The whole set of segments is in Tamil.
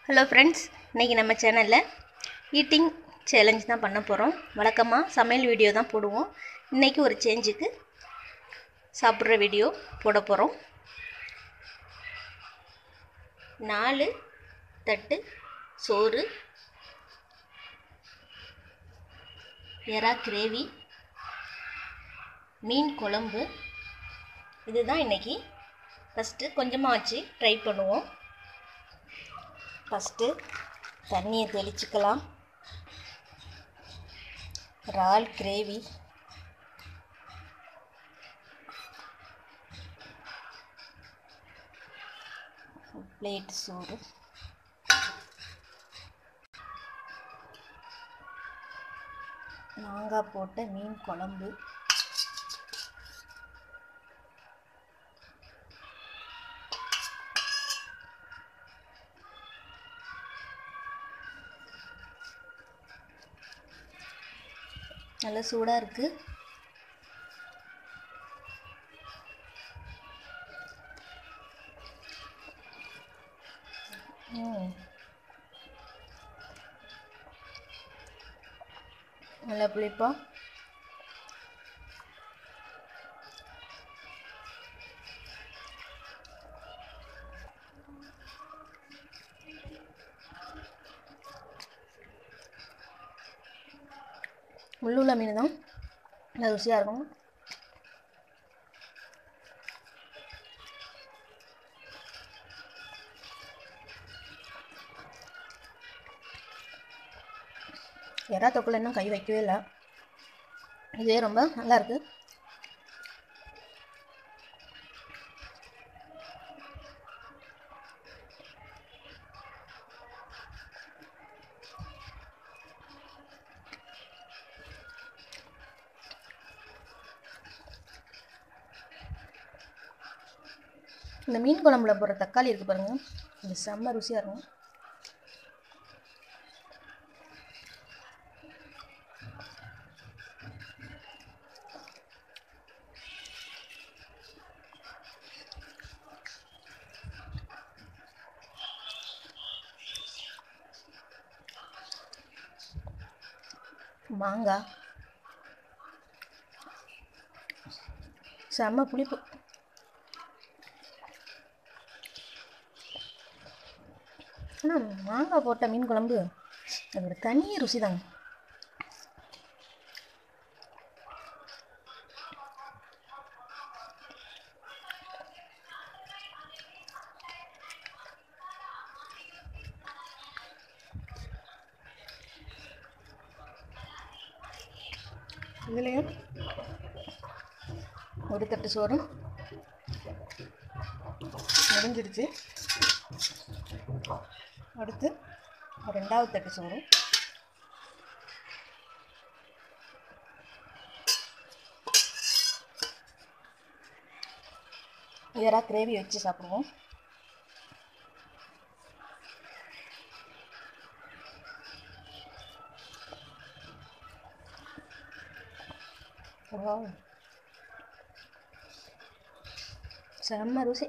ஹலோ ஃப்ரெண்ட்ஸ் இன்றைக்கி நம்ம சேனலில் ஈட்டிங் சேலஞ்ச் தான் பண்ண போகிறோம் வழக்கமாக சமையல் வீடியோ தான் போடுவோம் இன்றைக்கி ஒரு சேஞ்சுக்கு சாப்பிட்ற வீடியோ போட போகிறோம் நாலு தட்டு சோறு எறா கிரேவி மீன் குழம்பு இதுதான் இன்றைக்கி ஃபஸ்ட்டு கொஞ்சமாக வச்சு ட்ரை பண்ணுவோம் ஃபஸ்ட்டு தண்ணியை தெளிச்சுக்கலாம் இறால் கிரேவி பிளேட் சோறு மாங்காய் போட்ட மீன் குழம்பு நல்லா சூடாக இருக்குது ம் நல்லா புளிப்பா முள்ளுள்ள மீன் தான் நல்லா ருசியாக இருக்கும் எறா தொக்குல இன்னும் கை வைக்கவே இல்லை இதே ரொம்ப நல்லா இருக்கு இந்த மீன் குழம்புல போடுற தக்காளி இருக்குது பாருங்கள் இது செம்ம ருசியாக இருக்கும் மாங்காய் செம்ம புளிப்பு ஆனால் மாங்காய் போட்ட மீன் குழம்பு அதோட தனி ருசி தாங்க இதுலேயும் ஒரு தட்டு சோறும் முடிஞ்சிடுச்சு அடுத்து ரெண்டாவது தட்டு சோறு இதரா கிரேவி வச்சு சாப்பிடுவோம் Wow. செம்ம ருசி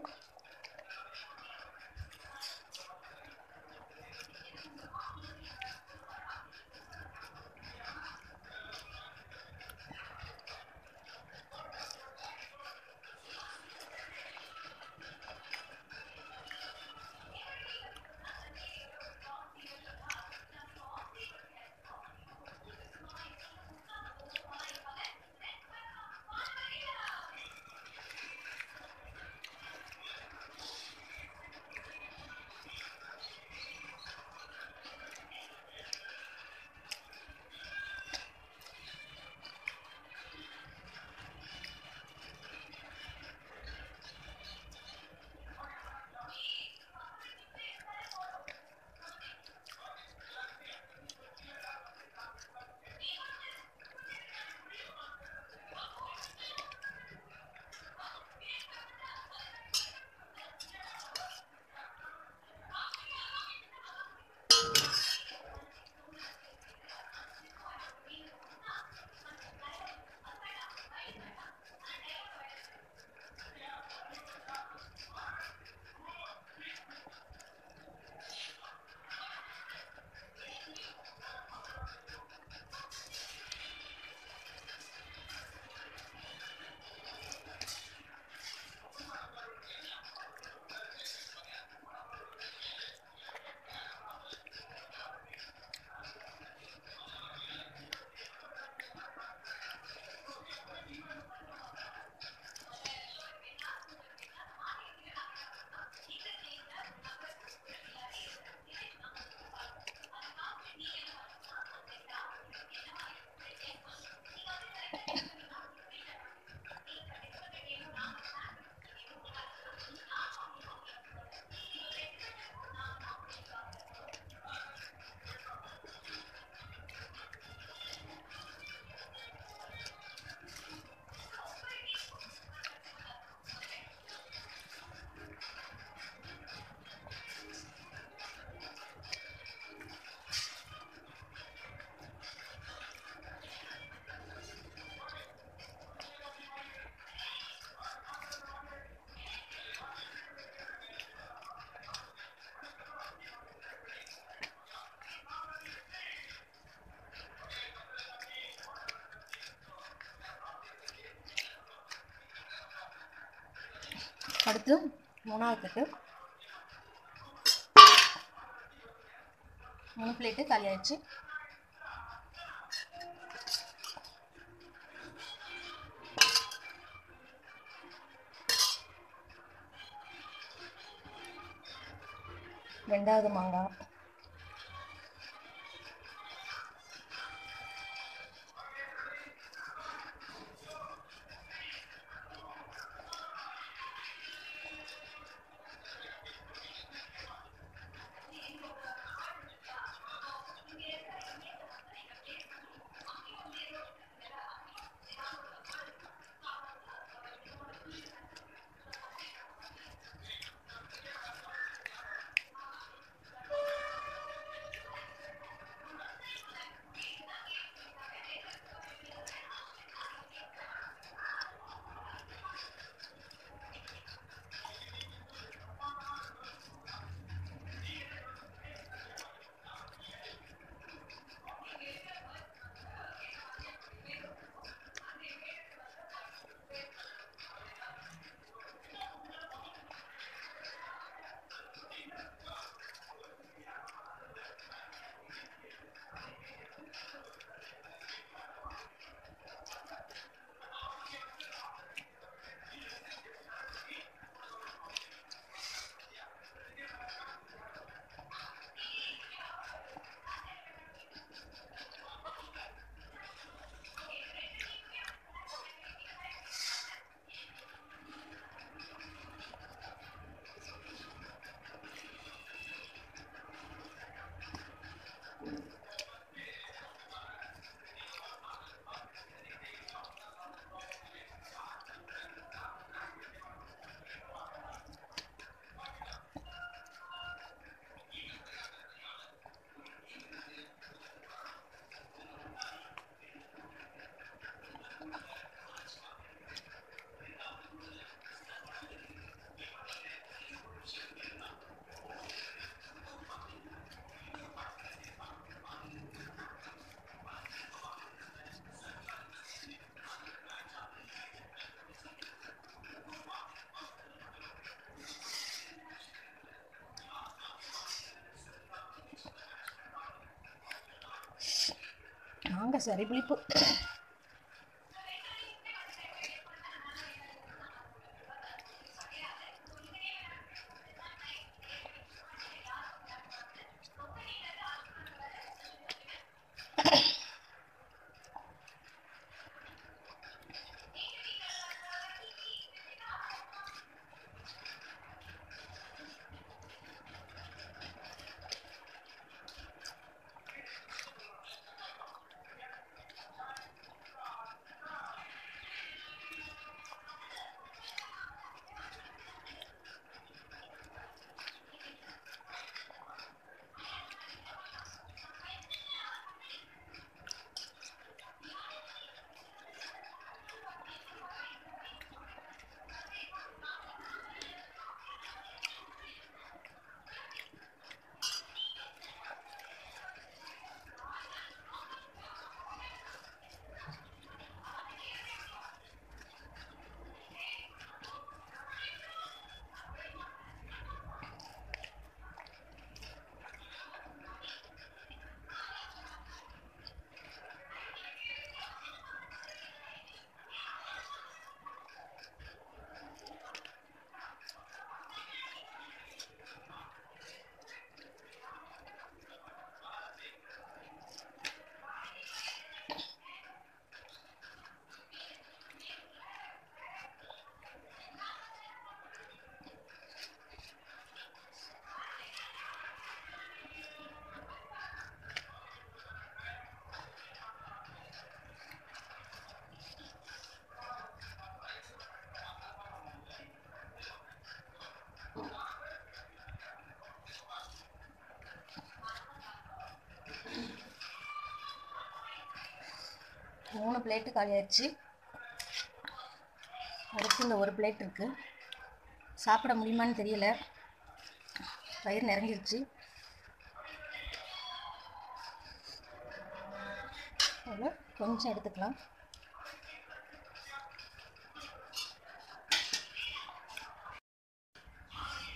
அடுத்து மூணாவது தட்டு மூணு பிளேட்டு காலி ஆயிடுச்சு ரெண்டாவது மாங்காய் நாங்கள் சரி புளிப்பு மூணு பிளேட்டு காலி ஆயிடுச்சு அடுத்து இந்த ஒரு பிளேட் இருக்குது சாப்பிட முடியுமான்னு தெரியல வயிறு நிறைஞ்சிருச்சு அதில் கொஞ்சம் எடுத்துக்கலாம்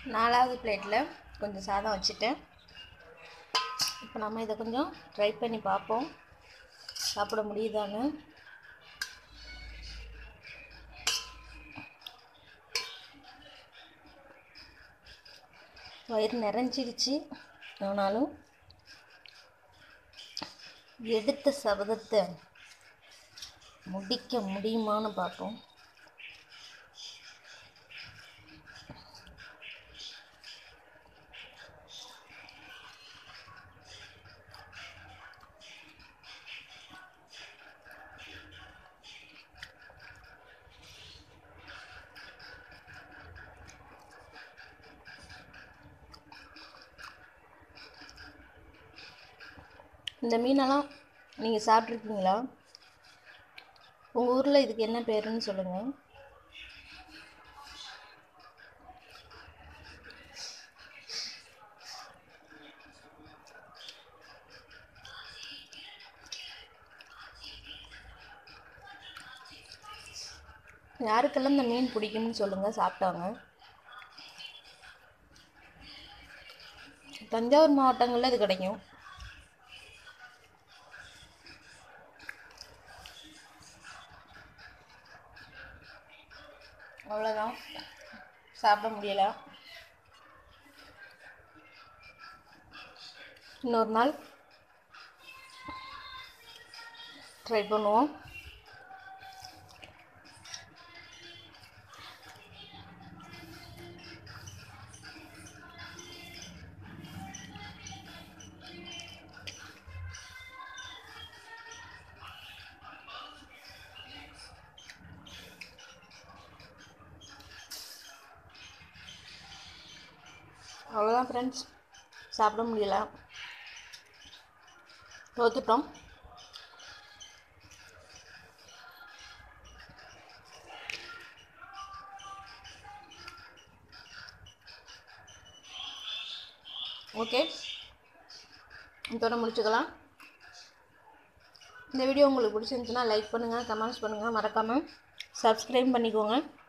நாலாவது பிளேட்டில் கொஞ்சம் சாதம் வச்சுட்டேன் இப்போ நம்ம இதை கொஞ்சம் ட்ரை பண்ணி பார்ப்போம் சாப்பிட முடியுதான்னு வயிறு நிறைஞ்சிருச்சு ஆனாலும் எடுத்த சபதத்தை முடிக்க முடியுமான்னு பார்ப்போம் இந்த மீனெல்லாம் நீங்கள் சாப்பிட்ருக்கீங்களா உங்கள் ஊரில் இதுக்கு என்ன பேருன்னு சொல்லுங்கள் யாருக்கெல்லாம் இந்த மீன் பிடிக்கும்னு சொல்லுங்கள் சாப்பிட்டாங்க தஞ்சாவூர் மாவட்டங்களில் இது கிடைக்கும் அவ்வளோதான் சாப்பிட முடியல இன்னொரு நாள் ட்ரை பண்ணுவோம் அவ்வளோதான் ஃப்ரெண்ட்ஸ் சாப்பிட முடியல தோத்துட்டோம் ஓகே இதோட முடிச்சுக்கலாம் இந்த வீடியோ உங்களுக்கு பிடிச்சிருந்துச்சுன்னா லைக் பண்ணுங்கள் கமெண்ட்ஸ் பண்ணுங்கள் மறக்காமல் சப்ஸ்கிரைப் பண்ணிக்கோங்க